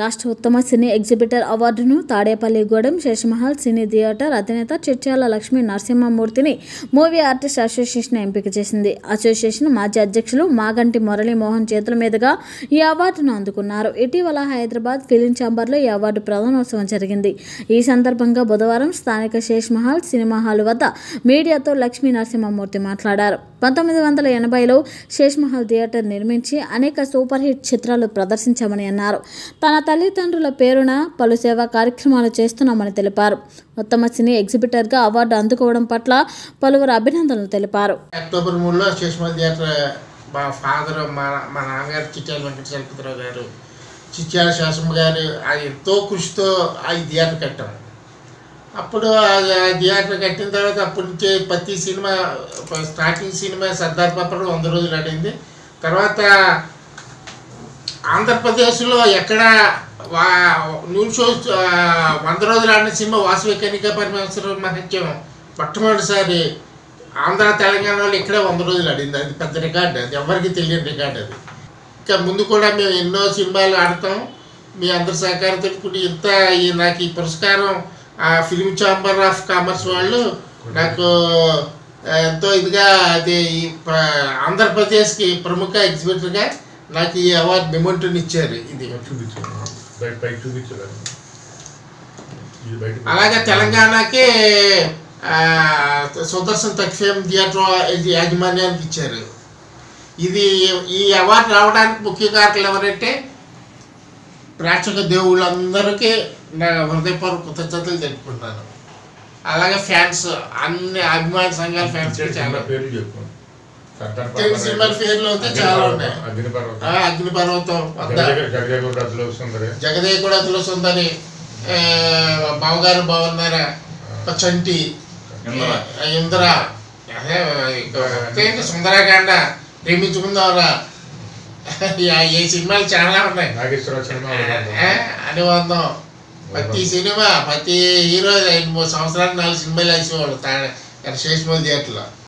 రాష్ట్ర ఉత్తమ సినీ ఎగ్జిబిటర్ అవార్డును తాడేపల్లిగూడెం శేషమహల్ సినీ థియేటర్ అధినేత చిట్యాల లక్ష్మీ నరసింహమూర్తిని మూవీ ఆర్టిస్ట్ అసోసియేషన్ ఎంపిక చేసింది అసోసియేషన్ మాజీ అధ్యక్షులు మాగంటి మురళీమోహన్ చేతుల మీదుగా ఈ అవార్డును అందుకున్నారు ఇటీవల హైదరాబాద్ ఫిలిం ఛాంబర్లో ఈ అవార్డు ప్రధానోత్సవం జరిగింది ఈ సందర్భంగా బుధవారం స్థానిక శేషమహల్ సినిమా హాల్ వద్ద మీడియాతో లక్ష్మీ నరసింహమూర్తి మాట్లాడారు పంతొమ్మిది వందల ఎనభైలో శేష్మహల్ థియేటర్ నిర్మించి అనేక సూపర్ హిట్ చిత్రాలు ప్రదర్శించామని అన్నారు తన తల్లిదండ్రుల పేరున పలు సేవా కార్యక్రమాలు చేస్తున్నామని తెలిపారు ఉత్తమ సినీ ఎగ్జిబిటర్గా అవార్డు అందుకోవడం పట్ల పలువురు అభినందనలు తెలిపారు అక్టోబర్ మూడులో శేషమల్ థియేటర్ మా ఫాదర్ మా మా నాన్నగారు చిట్యాల వెంకట చలపతిరావు గారు చిట్యాల శాసమ్మ గారు ఆ ఎంతో కృషితో ఆ ఈ థియేటర్ కట్టాం అప్పుడు ఆ ఆ థియేటర్ కట్టిన తర్వాత అప్పటి నుంచి ప్రతి cinema starting cinema Sardar Papadu వంద రోజులు ఆడింది తర్వాత ఆంధ్రప్రదేశ్లో ఎక్కడ వా న్యూస్ షోస్ ఆ, వంద రోజులు ఆడిన సినిమా వాసవి కనిక పరమేశ్వర మహత్యం మొట్టమొదటిసారి ఆంధ్ర తెలంగాణలో ఇక్కడే వంద రోజులు ఆడింది అది పెద్ద రికార్డు అది ఎవరికి తెలియని రికార్డు అది ఇంకా ముందు కూడా మేము ఎన్నో సినిమాలు ఆడతాం మీ అందరి సహకారంతో ఇప్పుడు ఇంత ఈ నాకు ఈ పురస్కారం ఆ ఫిలిం ఛాంబర్ ఆఫ్ కామర్స్ వాళ్ళు నాకు ఆ, ఎంతో ఇదిగా అది ఈ ప- ఆంధ్రప్రదేశ్కి ప్రముఖ ఎగ్జిబిటర్గా నాకు ఈ అవార్డు మెమోంటోని ఇచ్చారు ఇది చూపించు బయట పైకి చూపించలేదు ఇది బయట అలాగే తెలంగాణకి ఆ, సుదర్శన్ తక్ఫేమ్ థియేటర్ యజ- యాజమాన్యానికి ఇచ్చారు ఇది ఈ అవార్డు రావడానికి ముఖ్య కారకులు ఎవరంటే ప్రేక్షక దేవుళ్ళందరికీ నా హృదయపూర్వక కృతజ్ఞతలు తెలుపుకుంటున్నాను అలాగే ఫ్యాన్స్ అన్ని అభిమాన సంఘాల ఫ్యాన్స్ కూడా చాలా చాలా పేర్లు చెప్పు సర్దార్ తెలుగు సినిమాల పేర్లు అయితే చాలా ఉన్నాయి అగ్నిపర్వతం ఆ, అగ్నిపర్వతం వద్ద జగదేగుడు అదిలో వస్తుంది జగదేవి కూడా తెలుసుందని బావగారు బాగున్నారా చంటి ఇంద్ర. ఆ, ఇంద్ర అదే ఇక సుందరకాండ ప్రేమించుకుందాంరా ఈ సినిమాలు చాలా ఉన్నాయి నాగేశ్వర సినిమా ఆ, అనుబంధం ప్రతి సినిమా ప్రతి హీరో రెండు మూడు సంవత్సరాలు నాలుగు సినిమాలు వేసేవాళ్ళు తా శేషమల్ థియేటర్లో